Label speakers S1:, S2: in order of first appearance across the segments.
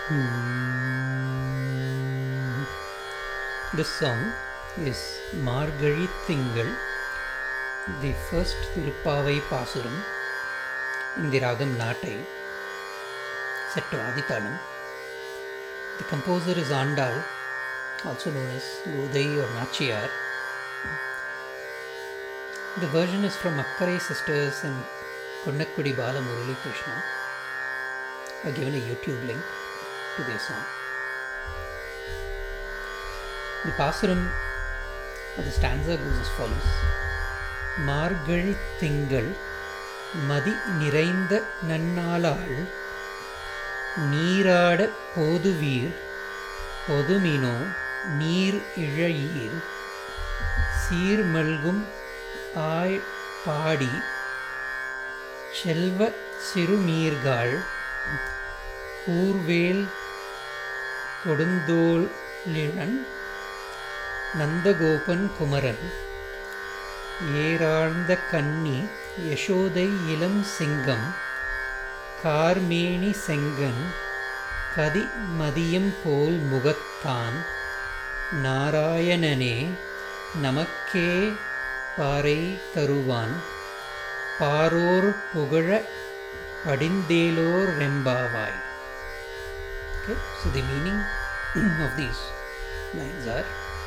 S1: Hmm. This song is Margari Thingal, the first Tirupavai Pasuram in the Ragam Natai, set to Aditalam. The composer is Andal, also known as Godai or Nachiyar. The version is from Akkarai Sisters and Kunnakkudi Bala Murali Krishna. I've given a YouTube link to their song. The Pasuram or the stanza goes as follows மார்கழி திங்கள் மதி நிறைந்த நன்னாளாள் நீராட போதுவீர் பொதுமினோ நீர் இழையீர் சீர்மல்கும் ஆய் பாடி செல்வ சிறுமீர்காள் கூர்வேல் கொடுந்தோளிழன் நந்தகோபன் குமரன் ஏறாழ்ந்த கன்னி யசோதை இளம் சிங்கம் கார்மேனி செங்கன் கதி மதியம் போல் முகத்தான் நாராயணனே நமக்கே பாறை தருவான் பாரோர் புகழ படிந்தேலோர் ரெம்பாவாய் Okay, so the meaning of these lines are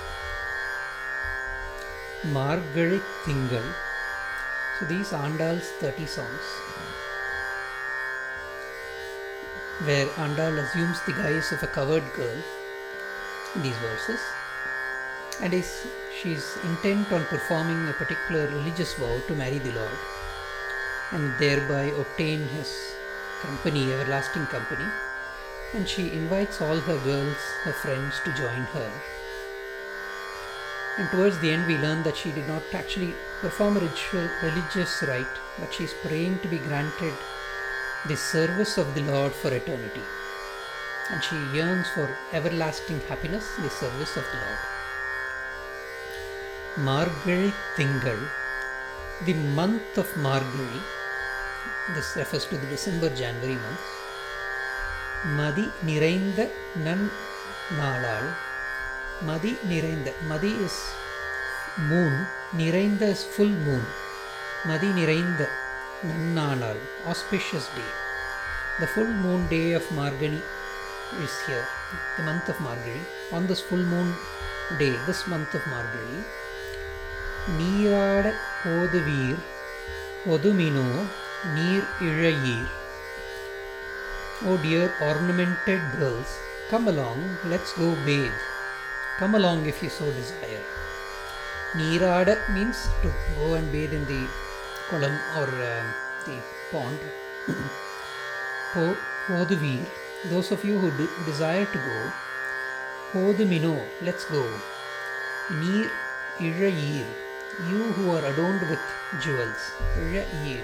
S1: Margari Tingal. So these Andal's 30 songs, where Andal assumes the guise of a covered girl in these verses, and is she's intent on performing a particular religious vow to marry the Lord, and thereby obtain his company, everlasting company and she invites all her girls, her friends, to join her. And towards the end, we learn that she did not actually perform a ritual, religious rite, but she is praying to be granted the service of the Lord for eternity. And she yearns for everlasting happiness, the service of the Lord. Margari Tingal, the month of Margari, this refers to the December January months. மதி நிறைந்த நன் நாளால் மதி நிறைந்த மதி is moon நிறைந்த is full moon மதி நிறைந்த நன்னாளால் auspicious day the full moon day of Margazhi is here the month of Margazhi on this full moon day this month of Margazhi நீராட போதுவீர் பொதுமினோ நீர் இழையீர் Oh, dear ornamented girls, come along, let's go bathe. Come along if you so desire. Nirada means to go and bathe in the kolam or uh, the pond. Poduvir, those of you who de- desire to go, Podumino, let's go. Neer Irayir, you who are adorned with jewels. Irayir.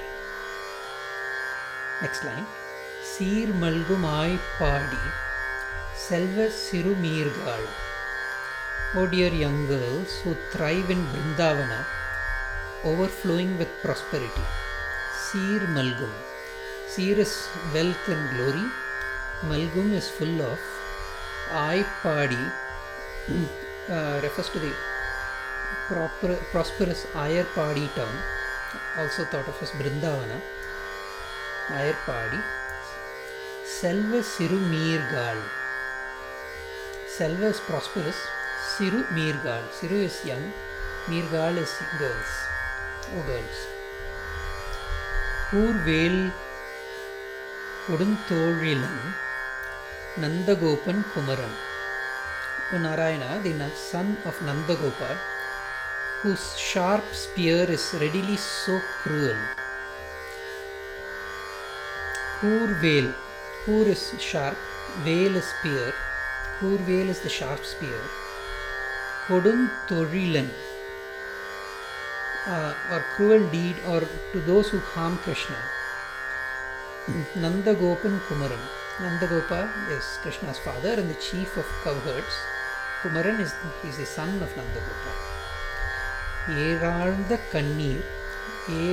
S1: Next line. சீர்மல்குமாய் பாடி செல்வ சிறுமீர்கள் O dear young girls who thrive in Brindavana, overflowing with prosperity. Seer Malgum. Seer is wealth and glory. Malgum is full of. I Padi uh, refers to the proper, prosperous Ayar Padi town, also thought of as Brindavana. Ayar Padi. செல்வ சிறு மீர்கால் செல்வ is prosperous சிறு மீர்கால் சிறு is young மீர்கால் is girls oh girls கூர்வேல் கொடுந்தோழிலன் Nandagopan Kumaran O Narayana, the son of Nandagopal, whose sharp spear is readily so cruel. Kurvel, Kur is sharp, Veil is spear, Kurvel is the sharp spear. Kodun Torilan, uh, or cruel deed, or to those who harm Krishna. Nandagopan Kumaran. Nandagopa is Krishna's father and the chief of cowherds. Kumaran is he is the son of Nandagopa. ஏறாழ்ந்த கண்ணீர்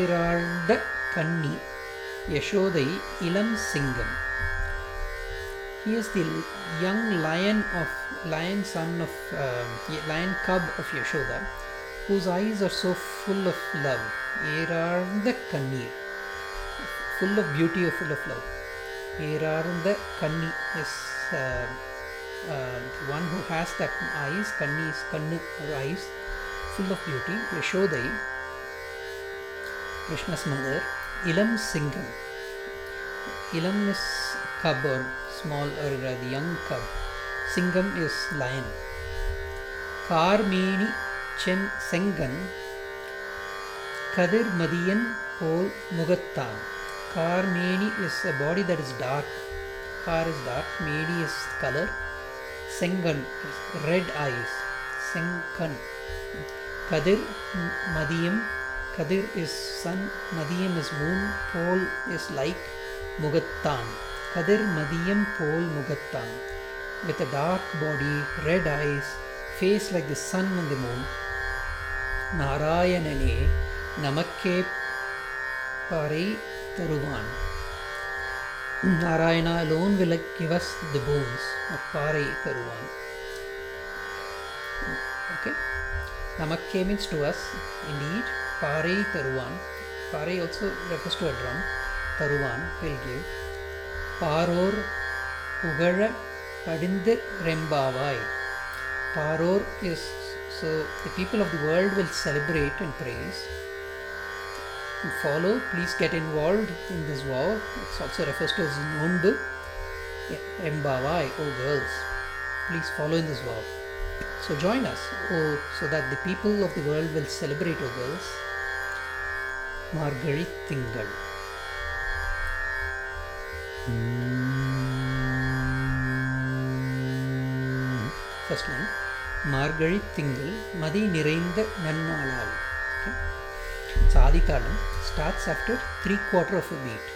S1: ஏறாழ்ந்த கண்ணி யசோதை இளம் சிங்கம் he is the l- young lion of lion son of um, y- lion cub of Yashoda, whose eyes are so full of love. ஏறார்ந்த கண்ணீர் full of beauty or full of love. ஏறார்ந்த கண்ணி is uh, uh, the one who has that eyes, kanni is kannu or eyes, full of beauty. Yashodai, Krishna's mother, Ilam Singam. Ilam is cub or small or uh, the young cub. Singam is lion. Karmeni Chen Sengan Kadir Madiyan Pol Mugattan. Karmeni is a body that is dark. Kar is dark, Meni is color. Sengan is red eyes. Senkan. Kadir M- Madiyam. Kadir is sun, Madiyam is moon, Pol is like Mugattan. Kadir Madiyam Pol Mugattan. With a dark body, red eyes, face like the sun and the moon. நாராயணனே நமக்கே பறை தருவான் Narayana alone will give us the bones of Parai Taruvan. Okay. Namakke means to us, indeed. Parai Taruvan. Parai also refers to a drum. Taruvan will give. Paror Pugara Padindu Rembavai. Paror is so the people of the world will celebrate and praise. And follow, please get involved in this vow. It also refers to as Nondu. Embavai, oh girls, please follow in this vow. So join us, oh, so that the people of the world will celebrate, oh girls. Margari Tingal. First line. மார்கழி திங்கள் மதி நிறைந்த நன்னாளால் Okay. சாதித்தாளம் starts after three quarter of a beat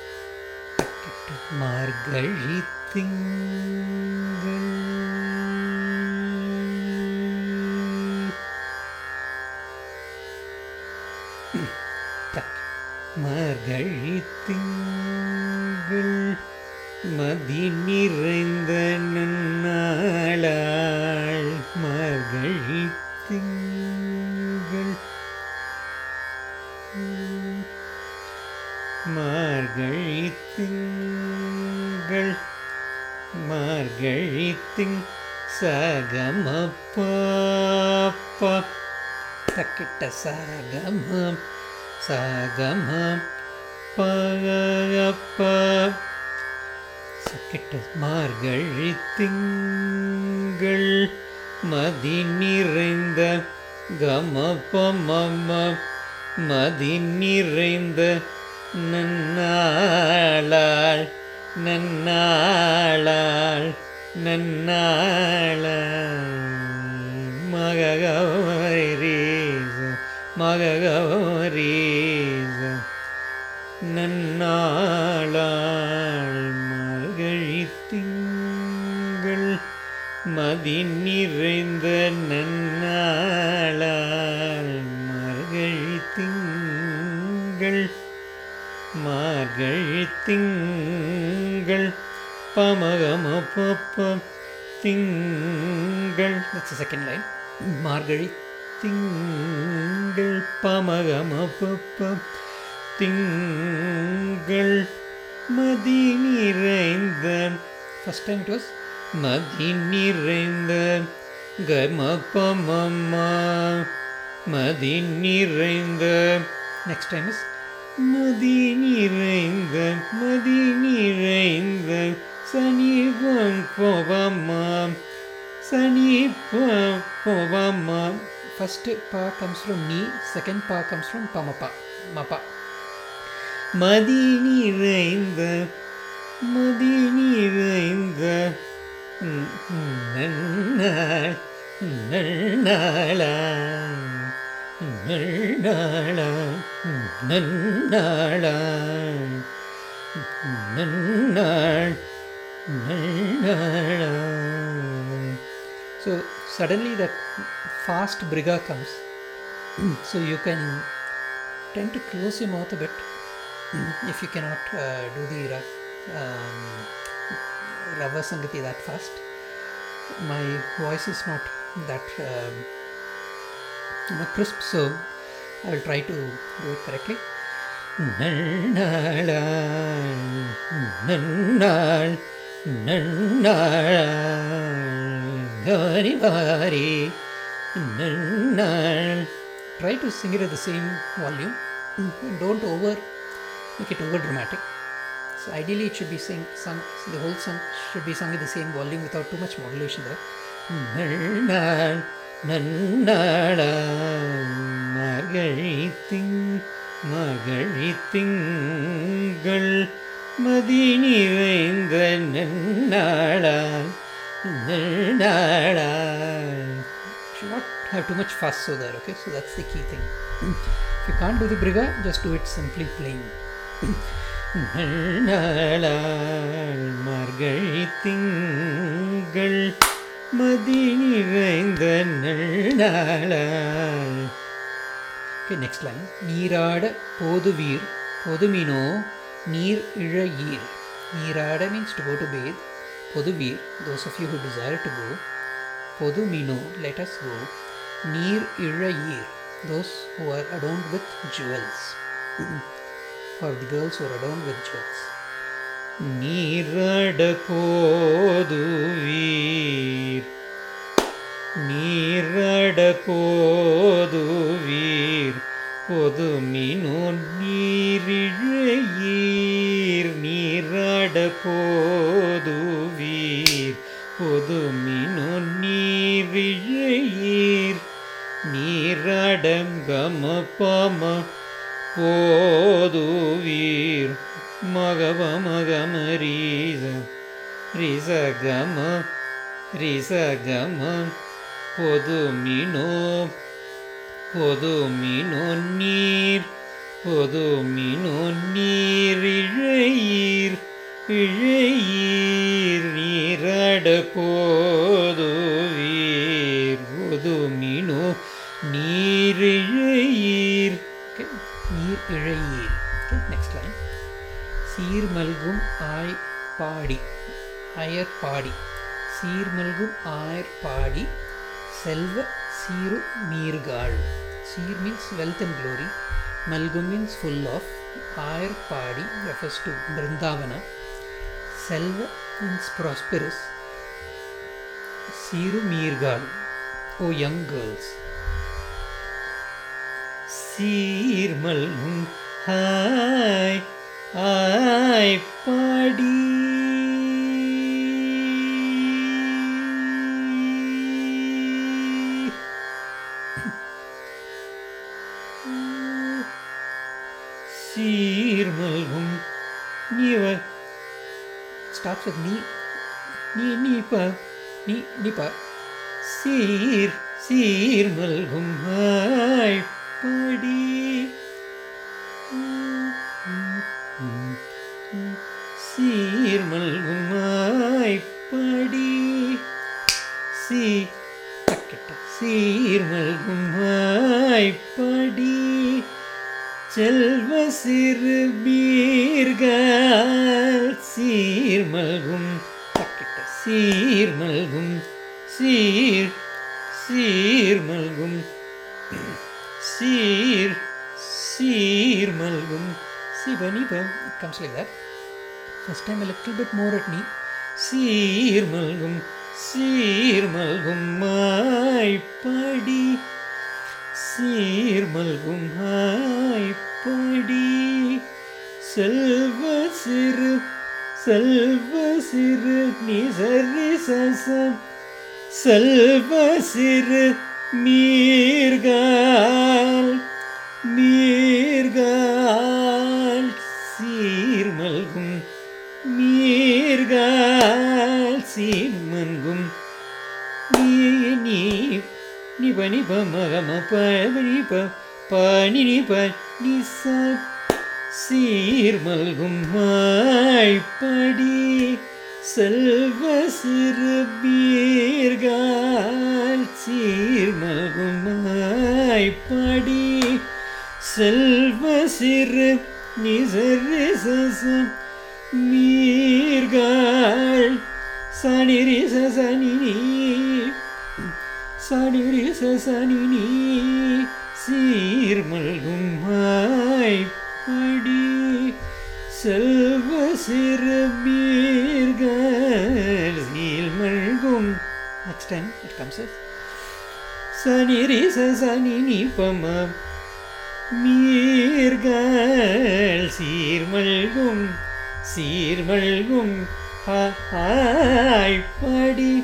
S1: Margazhi திங்கள் டக். மார்கழி திங்கள் மதி நிறைந்த நன்னாளாள் மார்கழி திங்கள் உம், மார்கழி திங்கள் மார்கழி திங் சகமப்பா தக்கிட்ட சகம சகம பகப்ப சக்கிட்ட மார்கழி திங்கள் மதி நிறைந்த கமபமம மதி நிறைந்த நன்னாளாள் நன்னாளாள் நன்னாளாள் மககவரீச மககவரீச நன்னாளாள் மார்கழி திங்கள் மதி நிறைந்த நன்னாளாள் மார்கழி திங்கள் மார்கழி திங்கள் பமகம பப்ப திங்கள் that's the second line மார்கழி திங்கள் பமகம பப்ப திங்கள் மதி நிறைந்த ஃபர்ஸ்ட் டைம் இட் வாஸ் மதி நிறைந்த கமபமம்மா மதி நிறைந்த நெக்ஸ்ட் டைம் இஸ் மதி நிறைந்த மதி நிறைந்த சனீபம் போவம்மா சனீபம் போவம்மா ஃபர்ஸ்ட் பா கம்ஸ் ஃப்ரம் நீ செகண்ட் பா கம்ஸ் ஃப்ரம் பமப்பா மப்பா மதி நிறைந்த மதி நிறைந்த நன்னாள் நன்னாளா நன்னாளா நன்னாளா நன்னாள் நன்னாளா So suddenly that fast briga comes. so you can tend to close your mouth a bit if you cannot uh, do the ra- um, Rava Sangati that fast. My voice is not that um, you know, crisp, so I will try to do it correctly. நன்னாள் நன்னாள் நன்னாரி நன்னாள் try to sing it at the same volume don't over make it over dramatic so ideally it should be sing, sung the whole song should be sung at the same volume without too much modulation there நன்னாள் நன்னாளாம் மகழி thing மகழி திங்கள் மதி நிறைந்த நன்னாளால் நன்னாளால் should not have too much fuss so there okay so that's the key thing if you can't do the briga just do it simply plain நன்னாளால் மார்கழி திங்கள் மதி நிறைந்த நன்னாளால் Okay, next line. நீராட போதுவீர் பொதுமினோ நீர் இழையீர் நீராட means to go to bathe பொதுவீர் those of you who desire to go பொதுமினோ let us go நீர் இழையீர் those who are adorned with jewels or the girls who are adorned with jewels நீராட போதுவீர் நீராட போதுவீர் பொதுமினோ நீரிழையீர் நீராட போதுவீர் பொதுமினோ நீரிழையீர் நீராடம் கம பம போதுவீர் மகவ மகம ரீச ரிச கம ரிச கம பொதுமினோ பொதுமினோ நீர் பொதுமினோ நீர் இழையீர் இழையீர் நீராட போதுவீர் பொதுமினோ நீர் இழையீர் நீர் இழையீர் நெக்ஸ்ட் லைன் சீர்மல்கும் ஆய் பாடி அயர் பாடி சீர்மல்கும் ஆயர் பாடி செல்வ சீரு மீர்காள் சீர் மீன்ஸ் வெல்த் அண்ட் க்ளோரி மல்கும் மீன்ஸ் ஃபுல் ஆஃப் ஆயர் பாடி ரெஃபர்ஸ் டு பிருந்தாவன செல்வ மீன்ஸ் ப்ராஸ்பெரஸ் சீரு மீர்காள் ஓ யங் கேர்ள்ஸ் சீர்மல்கும் ஹாய் ஆய் பாடி சீர்மல்கும் நீவ ஸ்டார்ட்ஸ் வித் நீ நீ நீ ப நீ நீ ப சீர் சீர்மல்கும் ஆய் பாடி சீர்மல்கும் ஆய் பாடி சீ தக்கிட்ட சீர்மல்கும் ஆய் பாடி செல்வ சிறு பீர்கள் சீர்மல்கும் தக்கிட்ட சீர்மல்கும் சீர் சீர்மல்கும் சீர் சீர்மல்கும் சிவனிப comes like that first time a little bit more at knee சீர்மல்கும் சீர்மல்கும் மாய்ப்படி சீர்மல்கும் மாய்ப்படி செல்வ சிறு செல்வ சிறு நிசரி சசம் செல்வ சிறு மீர்கால் மீர்கால் சீர்மல்கும் மீர்கால் சீர்மல்கும் நீ நீ நீ பனி ப மகம பனி ப பனி நீ ப நீ ச சீர்மல்கும் மாய்ப்படி செல்வ சிறு பீர்கால் சீர்மல்கும் மாய்ப்படி செல்வ சிறு நிசரி சசம் மீர்கால் சனிரி சனினி சனிரி சனினி சீர்மல்கும் மாய்ப்படி செல்வ சிறுமீர்கள் சீர்மல்கும் நெக்ஸ்ட் டைம் இட் கம்ஸ் சனிரி சனினி பம மீர்கள் சீர்மல்கும் சீர்மல்கும் ஆய்ப்படி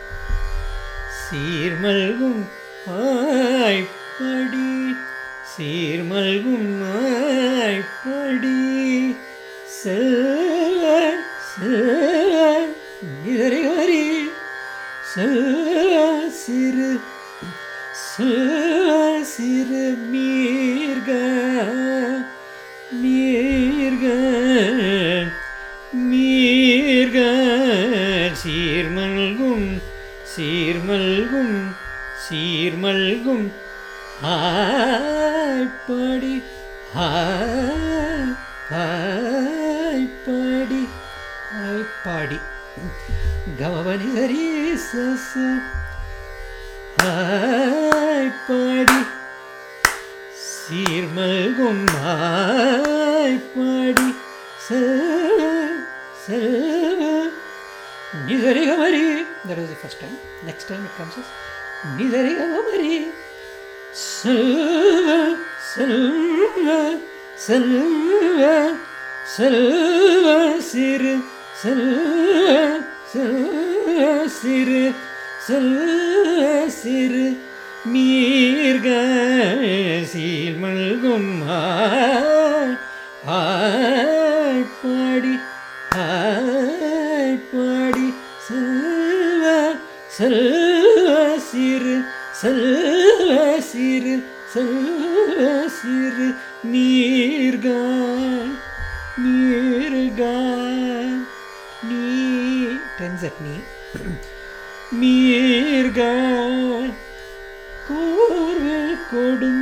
S1: சீர்மல்கும் ஆய்ப்படி சீர்மல்கும் ஆய்ப்படி செல்வ செல்வ நிதறிவரி செல்வ சிறு செல்வ சிறு மீர்க மீர்க மீர்க சீர்மல்கும் சீர்மல்கும் சீர்மல்கும் ஆய்ப்படி ஆய்ப்படி ஆய்ப்பாடி கமபனி சரி சச ஆய்ப்பாடி சீர்மல்கும் ஆய்ப்பாடி செல்வ செல்வ நிதரிகமரி that was the first time next time it comes as நிதரிகமரி செல்வ செல்வ செல்வ செல்வ சிறு செல்வ செல்வ சிறு செல்வ சிறு மீர்க சீர்மல்கும் ஆய்ப்பாடி ஆய்ப்பாடி செல்வ செல்வ சிறு செல்வ சிறு செல்வ சிறு நீர்கான் நீர்கான் நீ டென்ஸ் அட் நீ மீர்கான் கோர்வேல் கொடும்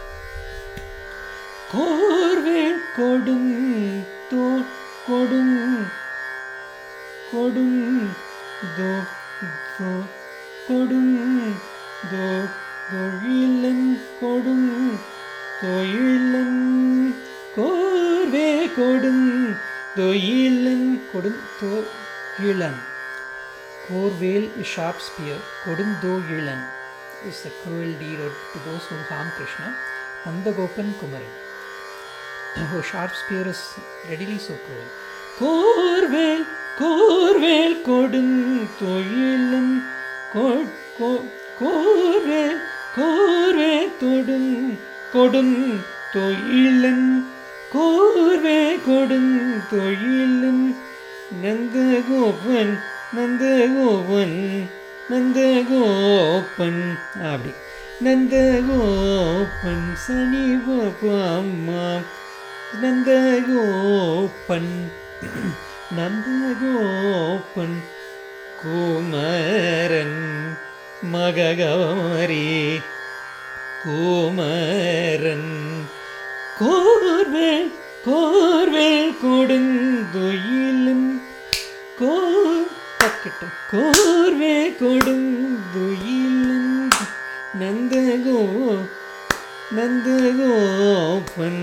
S1: கோர்வேல் கொடும் தோ கொடும் கொடும் தோ தோ கொடும் தோ தொழிலன் கொடும் தொழிலன் கோர்வே கொடும் தொயிலன் கொடும் தொழிலன் கோர்வேல் is sharp spear கொடுந்தோயிலன் is the cruel deed or to those who harm Krishna Nandagopan Kumaran who sharp spear is readily so cruel கோர்வேல் கோர்வேல் கொடுந்தொயிலன் கோர்வேல் கோர்வே தொடும் கொடும் தொயிலன் கோர்வே கொடும் தொயிலன் நந்தகோபன் நந்தகோபன் நந்தகோபன் அப்படி நந்தகோபன் சனி அம்மா நந்தகோபன் நந்தகோபன் குமரன் மககவரி குமரன் கோர்வேல் கோர்வேல் கொடுந்துயிலும் கோர் பக்கிட்டு கோர்வே கொடுந்துயிலும் நந்தகோ நந்தகோபன்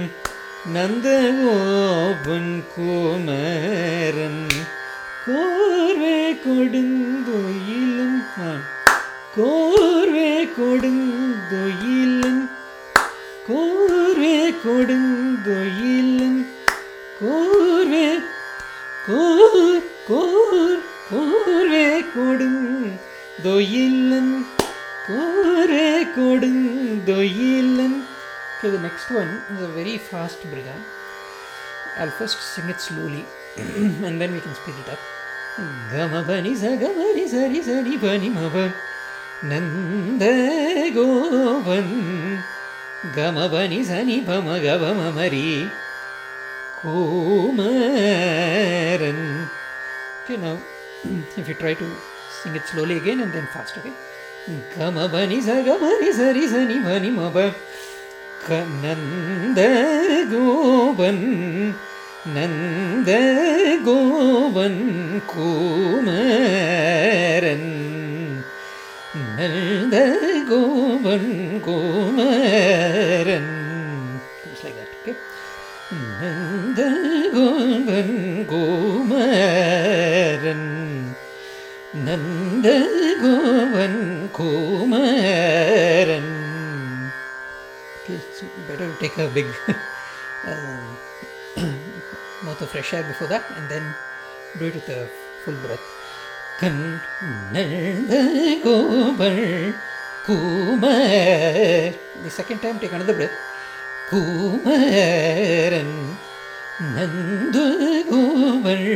S1: நந்தகோபன் குமரன் கோர்வே கொடுந்துயிலும் கோர்வே கொடுந்துயிலும் கோர்வே கொடுந்துயிலும் கோர்வே கோர் கோர் கோர்வே கொடுந்தொயிலன் கோரே கொடுந்தொயிலன் Okay, the next one is a very fast briga. I'll first sing it slowly and then we can speed it up. Gama bani sa gama ni sa ni sa ni bani ma ba Nanda govan Gama bani sa ni ba ma ga ba ma mari Kumaran Okay, now if you try to sing it slowly again and then fast, okay? Gama bani sa gama ni sa ni sa ni bani ma ba Nandagopan Nandagopan குமரன் Nandagopan குமரன் It's like that, okay? Nandagopan குமரன் Nandagopan குமரன் Okay, it's better to take a big uh, mouth of fresh air before that and then do it with a full breath. கண்ணந்த கோபள் கூமர் The second time take another breath. கூமரன் Nandagopan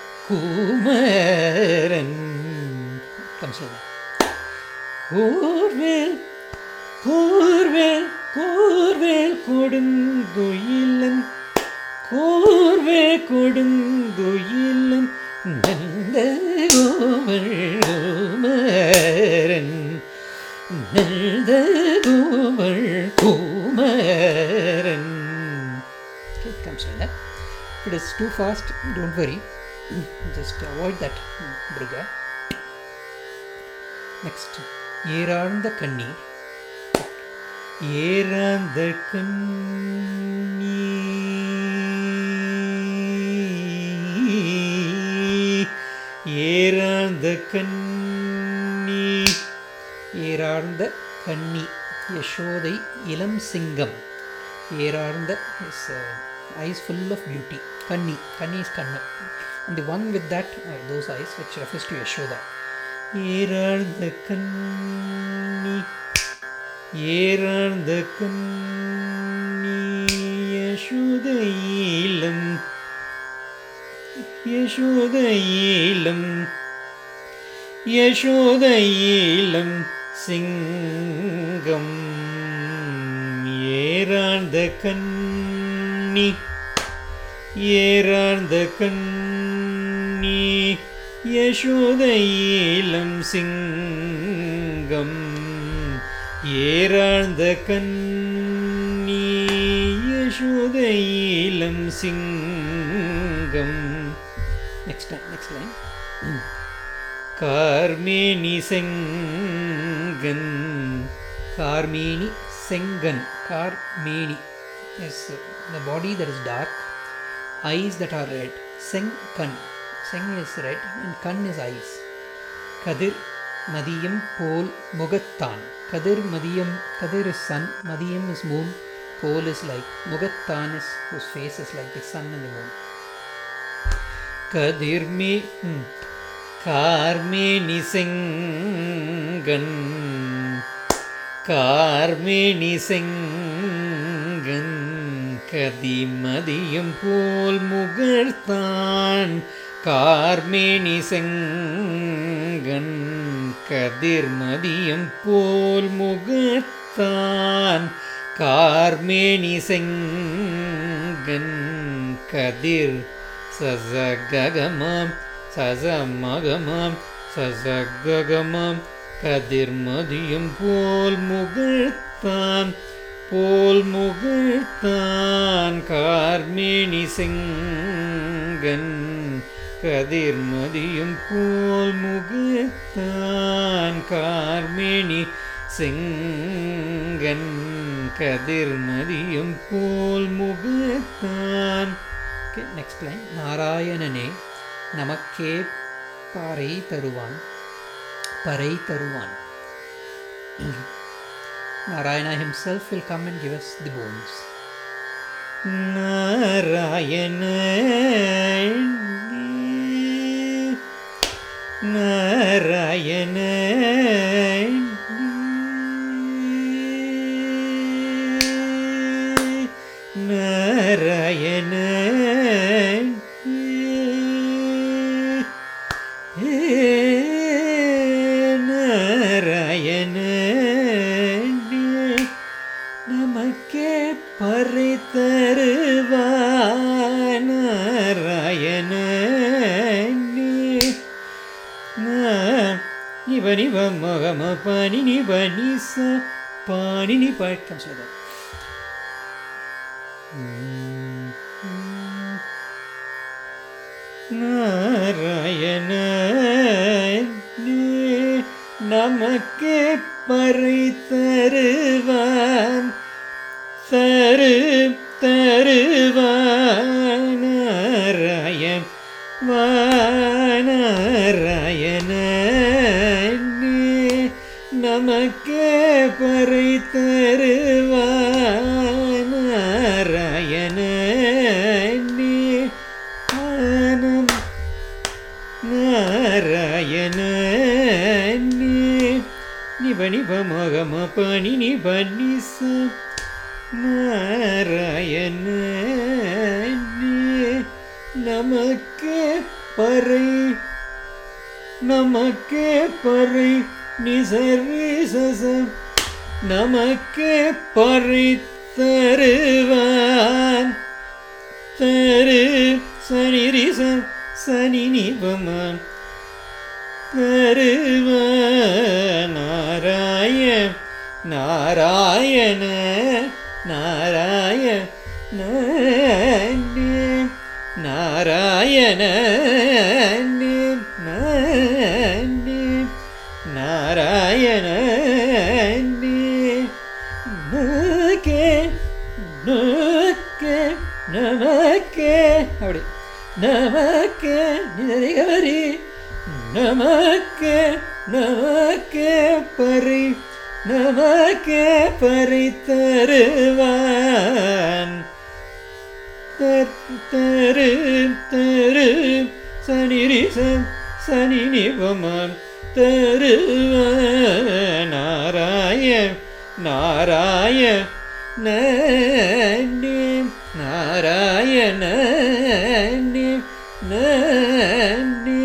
S1: கூமரன் comes like that. கூர்வேல் கூர்வேல் கூர்வேல் கொடுந்துயிலன் கூர்வே கொடுந்துயிலன் நந்த கோமரன் நந்த Komal Kumaran Okay, it comes like that. If it is too fast, don't worry. Just avoid that briga. Next, ஏறாழ்ந்த கண்ணீர் ஏறாந்த கண்ணீர் ஏறாந்த கண்ணி ஏறார்ந்த கண்ணி யசோதை இளம் சிங்கம் ஏறார்ந்த is eyes full of beauty கண்ணி கண்ணி இஸ் கண்ணு and the one with that uh, those eyes which refers to Yashoda ஏறார்ந்த கண்ணி ஏறார்ந்த கண்ணி யசோதை இளம் யசோதையிலம் யசோதையிலம் சிங்கம் ஏறார்ந்த கண்ணி ஏறார்ந்த கண்ணி யசோதையிலம் சிங்கம் ஏறார்ந்த கண்ணி யசோதையிலம் சிங்கம் next time next line கார்மேனி செங்கன் கார்மேனி செங்கன் கார்மேனி is uh, the body that is dark eyes that are red seng kan seng is red and kan is eyes கதிர் மதியம் போல் முகத்தான் கதிர் மதியம் கதிர் is sun மதியம் is moon pole is like முகத்தான் is whose face is like the sun and the moon கதிர்மே ம், கார்மேனி செங்கன் கார்மேனி செங்கன் கதிமதியம் போல் முகர்த்தான் கார்மேனி செங்கன் கதிர்மதியம் போல் முகத்தான் கார்மேனி செங்கன் கதிர் சசககமாம் சசமகமாம் சசககமாம் கதிர்மதியம் போல் முகழ்த்தான் போல் முகழ்த்தான் கார்மேனி செங்கன் கதிர்மதியம் போல் முகத்தான் கார்மேனி செங்கன் கதிர்மதியம் போல் முகத்தான் Okay, next line. நாராயணனே நமக்கே பாறை தருவான் பறை தருவான் Narayana himself will come and give us the bones. Narayana Narayana Narayana Narayana நமக்கே பறை தருவான் நாராயண நிப நிப மகம பனி நிப நிச பாணி நிப comes like that. நாராயண நமக்கே பறை தருவான் தரு தருவான் நாராயண் வானாராயண நமக்கே பறை தருவான் நாராயண ஆனம் நாராயண நிப நிப மகம பணி நிப நிச நாராயண நமக்கே பறை நமக்கே பறை நிசரிசம் நமக்கே பறை தருவான் தரு சனிரிசம் சனி நிபமன் தருவான் நாராய நாராயண நாராய நாராயண நாராயண நமக்கே நமக்கே நமக்கே அப்படி நமக்கே நிதரிகவரி நமக்கே நமக்கே பறி நமக்கே பறி தருவான் தரு தரு சனிரிசம் சனி நிபமம் தருவான் நாராய நாராய நன்னி நாராயண நன்னி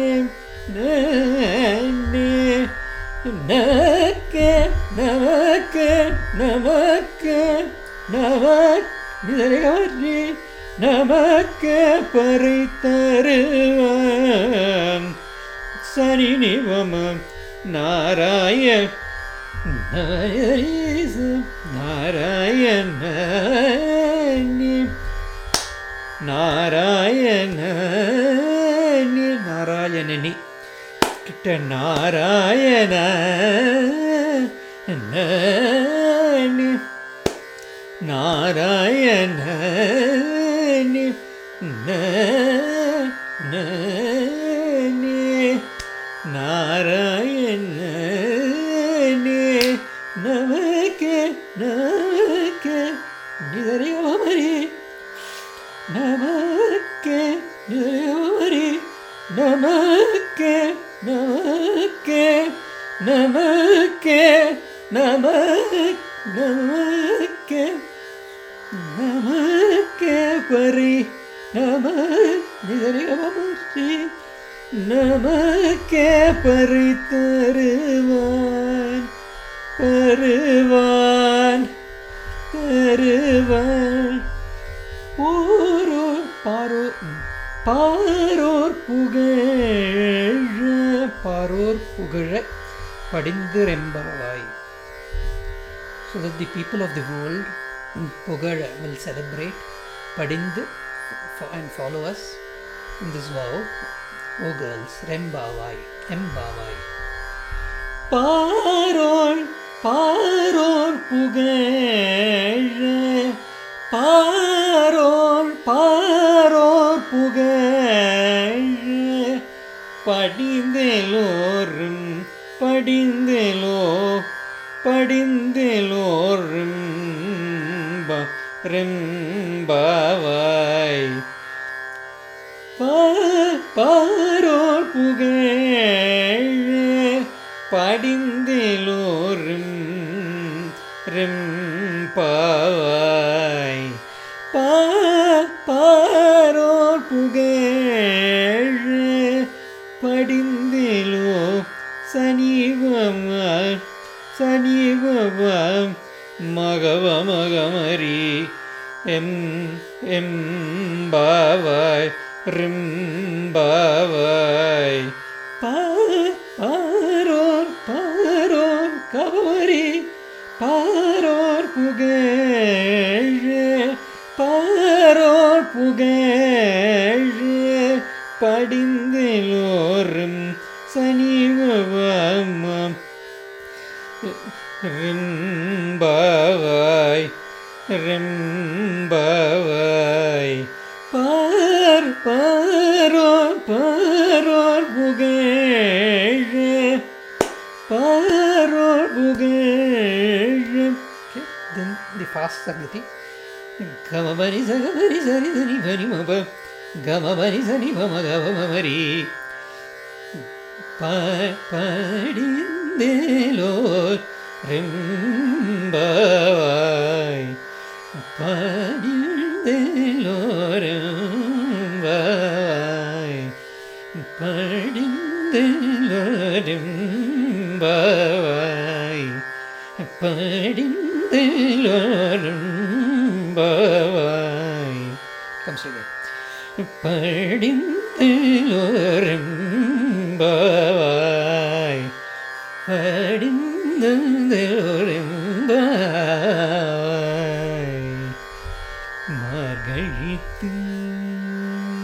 S1: நன்னி நமக்கு நமக்கு நமக்கு நமக் நிதரிகவரி நமக்கு பறை தருவான் சனி நிவமம் நாராய நாராயண நாராயண நாராயணனி கிட்ட நாராயண நாராயண நாராயண நமக்கு நமக்கு நிதரியமரி நமக்கு நிதரியமரி நமக்கு நமக்கு நமக்கு நமக்கு நமக்கு நமக்கு பரி நம நிதரியமரி நமக்கே பறி தருவான் பருவான் தருவான் போரோர் பாரோர் பாரோர் புகழ பாரோர் புகழ படிந்திரெம்பவாய் so that the people of the world புகழ will celebrate படிந்து and follow us in this vow O girls, ரெம்பாவாய் எம்பாவாய் பாரோள் பாரோள் புகழ பாரோள் பாரோர் புகழ படிந்தெலோரும் படிந்தெலோ படிந்தெலோரும் ரெம்பாவாய் பாரோர் புகழ படிந்தெலோரும் ரெம்பாவாய் பாரோர் புகழ படிந்தெலோ சனிவம் சனிவம் மகவ மகமரி எம் எம்பாவாய் ரிம்பாவாய் பாரோர் பாரோர் கவரி பாரோர் புகழ பாரோர் புகழ படிந்தெலோர்
S2: சனி மம் ரிம்பாவாய் ரிம்பாவாய் பார் பாரோர் பாரோர் புகழ பாரோர் புகழ
S1: Okay, then the fast Sagriti. Gamabani Sagabani Sari Sani Bani Maba Gamabani Sani Mama Gamamari Padindelor Rimbai Padindelor Rimbai Padindelor Rimbai படிந்தலோரும் பாவாய் comes again படிந்தலோரும் பாவாய் படிந்தலோரும் பாவாய் மார்கழித்து